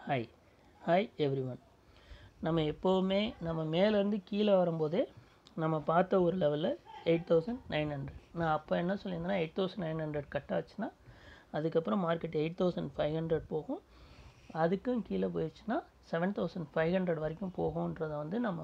hi hi every one நம்ம எப்போவுமே நம்ம மேலேருந்து கீழே வரும்போதே நம்ம பார்த்த ஒரு லெவலில் எயிட் தௌசண்ட் நைன் ஹண்ட்ரட் நான் அப்போ என்ன சொல்லியிருந்தேன்னா eight thousand nine hundred cut ஆச்சுன்னா அதுக்கப்புறம் market eight thousand five hundred போகும் அதுக்கும் கீழே போயிடுச்சுன்னா செவன் தௌசண்ட் ஃபைவ் ஹண்ட்ரட் வரைக்கும் போகுன்றதை வந்து நம்ம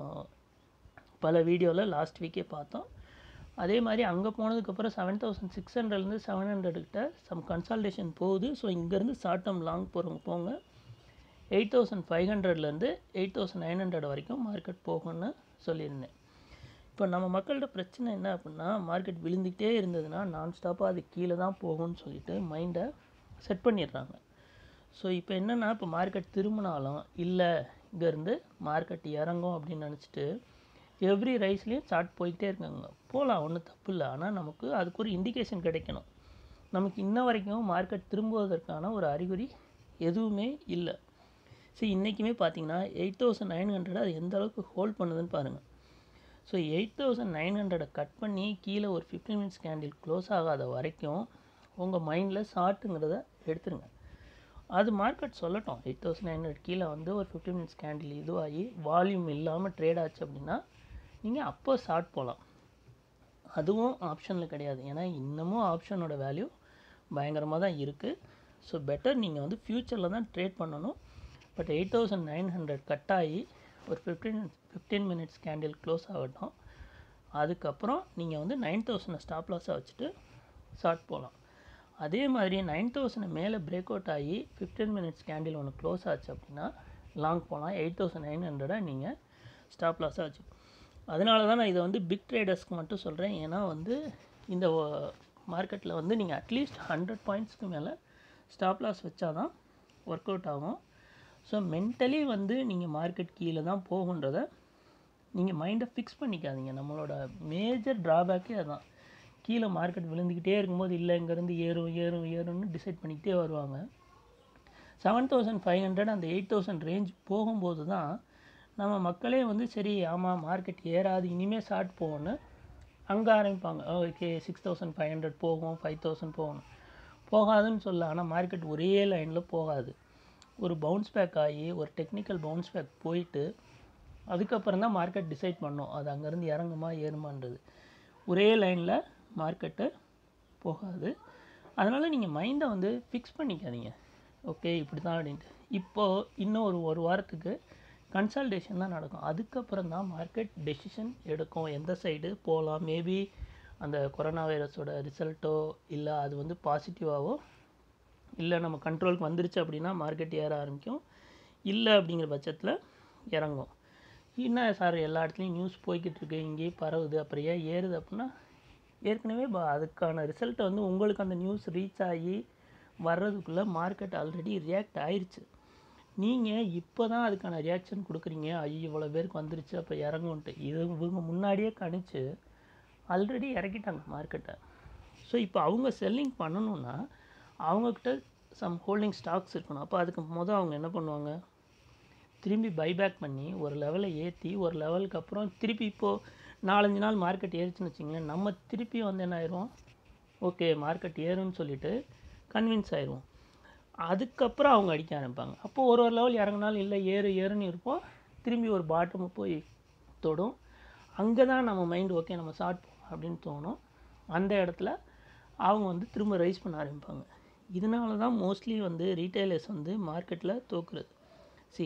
பல வீடியோவில் லாஸ்ட் வீக்கே பார்த்தோம் அதே மாதிரி அங்கே போனதுக்கப்புறம் செவன் தௌசண்ட் சிக்ஸ் ஹண்ட்ரட்லேருந்து செவன் ஹண்ட்ரட்கிட்ட சம் கன்சல்டேஷன் போகுது ஸோ இங்கேருந்து ஷார்ட் டேர்ம் லாங் போகிறவங்க போங்க எயிட் தௌசண்ட் ஃபைவ் ஹண்ட்ரட்லேருந்து எயிட் தௌசண்ட் நைன் ஹண்ட்ரட் வரைக்கும் மார்க்கெட் போகும்னு சொல்லியிருந்தேன் இப்போ நம்ம மக்கள்கிட்ட பிரச்சனை என்ன அப்படின்னா மார்க்கெட் விழுந்துக்கிட்டே இருந்ததுன்னா நான் ஸ்டாப்பாக அது கீழே தான் போகும்னு சொல்லிட்டு மைண்டை செட் பண்ணிடுறாங்க ஸோ இப்போ என்னென்னா இப்போ மார்க்கெட் திரும்பினாலும் இல்லை இங்கேருந்து மார்க்கெட் இறங்கும் அப்படின்னு நினச்சிட்டு எவ்ரி ரைஸ்லேயும் சார்ட் போய்கிட்டே இருக்காங்க போகலாம் ஒன்றும் தப்பு இல்லை ஆனால் நமக்கு அதுக்கு ஒரு இண்டிகேஷன் கிடைக்கணும் நமக்கு இன்ன வரைக்கும் மார்க்கெட் திரும்புவதற்கான ஒரு அறிகுறி எதுவுமே இல்லை சரி இன்றைக்குமே பார்த்தீங்கன்னா எயிட் தௌசண்ட் நைன் ஹண்ட்ரட் அது எந்த அளவுக்கு ஹோல்ட் பண்ணுதுன்னு பாருங்கள் ஸோ எயிட் தௌசண்ட் நைன் ஹண்ட்ரடை கட் பண்ணி கீழே ஒரு ஃபிஃப்டீன் மினிட்ஸ் கேண்டில் க்ளோஸ் ஆகாத வரைக்கும் உங்கள் மைண்டில் ஷார்ட்டுங்கிறத எடுத்துருங்க அது மார்க்கெட் சொல்லட்டும் எயிட் தௌசண்ட் நைன் ஹண்ட்ரட் கீழே வந்து ஒரு ஃபிஃப்டீன் மினிட்ஸ் கேண்டில் இதுவாகி வால்யூம் இல்லாமல் ட்ரேட் ஆச்சு அப்படின்னா நீங்கள் அப்போ ஷார்ட் போகலாம் அதுவும் ஆப்ஷனில் கிடையாது ஏன்னா இன்னமும் ஆப்ஷனோட வேல்யூ பயங்கரமாக தான் இருக்குது ஸோ பெட்டர் நீங்கள் வந்து ஃப்யூச்சரில் தான் ட்ரேட் பண்ணணும் but eight thousand nine hundred cut ஆகி ஒரு fifteen fifteen minutes candle close ஆகட்டும் அதுக்கப்புறம் நீங்கள் வந்து நைன் தௌசண்டை ஸ்டாப் லாஸாக வச்சுட்டு ஷார்ட் போகலாம் அதே மாதிரி நைன் தௌசண்ட் மேலே பிரேக் அவுட் ஆகி ஃபிஃப்டீன் மினிட்ஸ் கேண்டில் ஒன்று க்ளோஸ் ஆச்சு அப்படின்னா லாங் போகலாம் எயிட் தௌசண்ட் நைன் ஹண்ட்ரடை நீங்கள் ஸ்டாப் லாஸாக வச்சு அதனால தான் நான் இதை வந்து பிக் ட்ரேடர்ஸ்க்கு மட்டும் சொல்கிறேன் ஏன்னா வந்து இந்த மார்க்கெட்டில் வந்து நீங்கள் அட்லீஸ்ட் ஹண்ட்ரட் பாயிண்ட்ஸ்க்கு மேலே ஸ்டாப் லாஸ் வச்சா தான் ஒர்க் அவுட் ஆகும் ஸோ மென்டலி வந்து நீங்கள் மார்க்கெட் கீழே தான் போகுன்றத நீங்கள் மைண்டை ஃபிக்ஸ் பண்ணிக்காதீங்க நம்மளோட மேஜர் ட்ராபேக்கே அதான் கீழே மார்க்கெட் விழுந்துக்கிட்டே இருக்கும்போது இல்லை இங்கேருந்து ஏறும் ஏறும் ஏறும்னு டிசைட் பண்ணிக்கிட்டே வருவாங்க செவன் தௌசண்ட் ஃபைவ் ஹண்ட்ரட் அந்த எயிட் தௌசண்ட் ரேஞ்ச் போகும்போது தான் நம்ம மக்களே வந்து சரி ஆமாம் மார்க்கெட் ஏறாது இனிமேல் ஷார்ட் போகணும்னு அங்கே ஆரம்பிப்பாங்க okay six thousand five hundred போகும் ஃபைவ் தௌசண்ட் போகணும் போகாதுன்னு சொல்ல ஆனால் மார்க்கெட் ஒரே லைனில் போகாது ஒரு பவுன்ஸ் பேக் ஆகி ஒரு டெக்னிக்கல் பவுன்ஸ் பேக் போயிட்டு அதுக்கப்புறம் தான் மார்க்கெட் டிசைட் பண்ணும் அது அங்கேருந்து இறங்குமா ஏறுமான்றது ஒரே லைனில் மார்க்கெட்டு போகாது அதனால் நீங்கள் மைண்டை வந்து ஃபிக்ஸ் பண்ணிக்காதீங்க ஓகே இப்படி தான் அப்படின்ட்டு இப்போது இன்னும் ஒரு ஒரு வாரத்துக்கு கன்சல்டேஷன் தான் நடக்கும் அதுக்கப்புறம் தான் மார்க்கெட் டெசிஷன் எடுக்கும் எந்த சைடு போகலாம் மேபி அந்த கொரோனா வைரஸோட ரிசல்ட்டோ இல்லை அது வந்து பாசிட்டிவாகவோ இல்லை நம்ம கண்ட்ரோலுக்கு வந்துருச்சு அப்படின்னா மார்க்கெட் ஏற ஆரம்பிக்கும் இல்லை அப்படிங்கிற பட்சத்தில் இறங்கும் என்ன சார் எல்லா இடத்துலையும் நியூஸ் போய்கிட்டு இருக்கு இங்கேயே பரவுது அப்புறம் ஏன் ஏறுது அப்படின்னா ஏற்கனவே அதுக்கான ரிசல்ட்டை வந்து உங்களுக்கு அந்த நியூஸ் ரீச் ஆகி வர்றதுக்குள்ளே மார்க்கெட் ஆல்ரெடி ரியாக்ட் ஆயிடுச்சு நீங்கள் இப்போ தான் அதுக்கான ரியாக்ஷன் கொடுக்குறீங்க ஐயோ இவ்வளோ பேருக்கு வந்துருச்சு அப்போ இறங்குன்ட்டு இது இவங்க முன்னாடியே கணிச்சு ஆல்ரெடி இறக்கிட்டாங்க மார்க்கெட்டை ஸோ இப்போ அவங்க செல்லிங் பண்ணணுன்னா அவங்கக்கிட்ட சம் ஹோல்டிங் ஸ்டாக்ஸ் இருக்கணும் அப்போ அதுக்கு மொதல் அவங்க என்ன பண்ணுவாங்க திரும்பி பைபேக் பண்ணி ஒரு லெவலை ஏற்றி ஒரு லெவலுக்கு அப்புறம் திருப்பி இப்போது நாலஞ்சு நாள் மார்க்கெட் ஏறிச்சுன்னு வச்சிங்களேன் நம்ம திருப்பி வந்து என்ன ஆயிரும் ஓகே மார்க்கெட் ஏறுன்னு சொல்லிட்டு கன்வின்ஸ் ஆயிடுவோம் அதுக்கப்புறம் அவங்க அடிக்க ஆரம்பிப்பாங்க அப்போது ஒரு ஒரு லெவல் இறங்கினாலும் இல்லை ஏறு ஏறுன்னு இருப்போம் திரும்பி ஒரு பாட்டம் போய் தொடும் அங்கே தான் நம்ம மைண்ட் ஓகே நம்ம ஷார்ட் அப்படின்னு தோணும் அந்த இடத்துல அவங்க வந்து திரும்ப ரைஸ் பண்ண ஆரம்பிப்பாங்க இதனால தான் மோஸ்ட்லி வந்து ரீட்டைலர்ஸ் வந்து மார்க்கெட்டில் தோக்குறது சி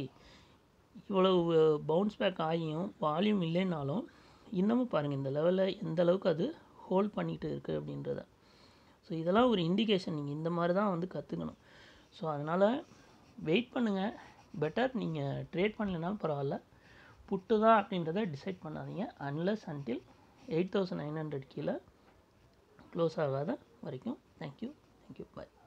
இவ்வளவு பவுன்ஸ் பேக் ஆகியும் வால்யூம் இல்லைனாலும் இன்னமும் பாருங்கள் இந்த லெவலில் எந்த அளவுக்கு அது ஹோல்ட் பண்ணிகிட்டு இருக்குது அப்படின்றத ஸோ இதெல்லாம் ஒரு இண்டிகேஷன் நீங்கள் இந்த மாதிரி தான் வந்து கற்றுக்கணும் ஸோ அதனால் வெயிட் பண்ணுங்கள் பெட்டர் நீங்கள் ட்ரேட் பண்ணலைனாலும் பரவாயில்ல புட்டு தான் அப்படின்றத டிசைட் பண்ணாதீங்க unless until eight thousand nine hundred கீழே க்ளோஸ் ஆகாத வரைக்கும் தேங்க்யூ தேங்க்யூ பாய்